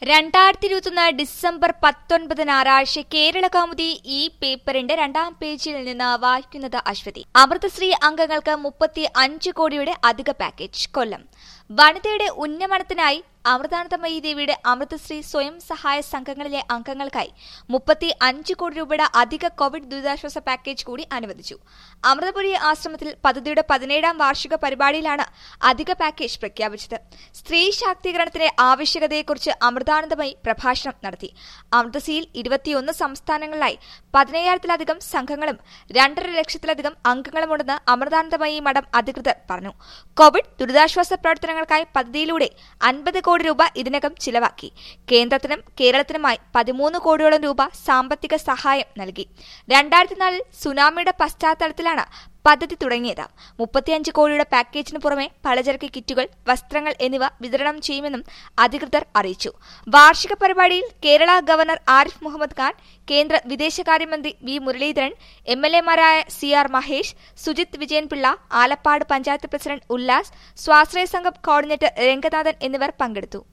രണ്ടായിരത്തി ഇരുപത്തൊന്ന് ഡിസംബർ പത്തൊൻപത് ഞായറാഴ്ച കേരള കൗമുദി ഈ പേപ്പറിന്റെ രണ്ടാം പേജിൽ നിന്ന് വായിക്കുന്നത് അശ്വതി അമൃതശ്രീ അംഗങ്ങൾക്ക് മുപ്പത്തി അഞ്ച് കോടിയുടെ അധിക പാക്കേജ് കൊല്ലം വനിതയുടെ ഉന്നമനത്തിനായി അമൃതാനന്ദമയി ദേവിയുടെ അമൃതശ്രീ സ്വയം സഹായ സംഘങ്ങളിലെ അംഗങ്ങൾക്കായി മുപ്പത്തി അഞ്ച് കോടി രൂപയുടെ അധിക കോവിഡ് ദുരിതാശ്വാസ പാക്കേജ് കൂടി അനുവദിച്ചു അമൃതപുരി ആശ്രമത്തിൽ പദ്ധതിയുടെ പതിനേഴാം വാർഷിക പരിപാടിയിലാണ് അധിക പാക്കേജ് പ്രഖ്യാപിച്ചത് സ്ത്രീ ശാക്തീകരണത്തിന്റെ ആവശ്യകതയെക്കുറിച്ച് അമൃതാനന്ദമയി പ്രഭാഷണം നടത്തി അമൃതസിയിൽ ഇരുപത്തിയൊന്ന് സംസ്ഥാനങ്ങളിലായി പതിനയ്യായിരത്തിലധികം സംഘങ്ങളും രണ്ടര ലക്ഷത്തിലധികം അംഗങ്ങളുമുണ്ടെന്ന് അമൃതാനന്ദമയി മഠം അധികൃതർ പറഞ്ഞു കോവിഡ് ദുരിതാശ്വാസ പ്രവർത്തനങ്ങൾക്കായി പദ്ധതിയിലൂടെ അൻപത് കോടി രൂപ ഇതിനകം ചിലവാക്കി കേന്ദ്രത്തിനും കേരളത്തിനുമായി പതിമൂന്ന് കോടിയോളം രൂപ സാമ്പത്തിക സഹായം നൽകി രണ്ടായിരത്തിനാലിൽ സുനാമിയുടെ പശ്ചാത്തലത്തിലാണ് പദ്ധതി തുടങ്ങിയത് മുപ്പത്തിയഞ്ച് കോടിയുടെ പാക്കേജിന് പുറമെ പലചരക്ക് കിറ്റുകൾ വസ്ത്രങ്ങൾ എന്നിവ വിതരണം ചെയ്യുമെന്നും അധികൃതർ അറിയിച്ചു വാർഷിക പരിപാടിയിൽ കേരള ഗവർണർ ആരിഫ് മുഹമ്മദ് ഖാൻ കേന്ദ്ര വിദേശകാര്യമന്ത്രി V Muraleedharan M L എമാരായ C R Mahesh Sujith Vijayan Pillai Alappad panchayat president Ullas സ്വാശ്രയ സംഘം കോർഡിനേറ്റർ രംഗനാഥൻ എന്നിവർ പങ്കെടുത്തു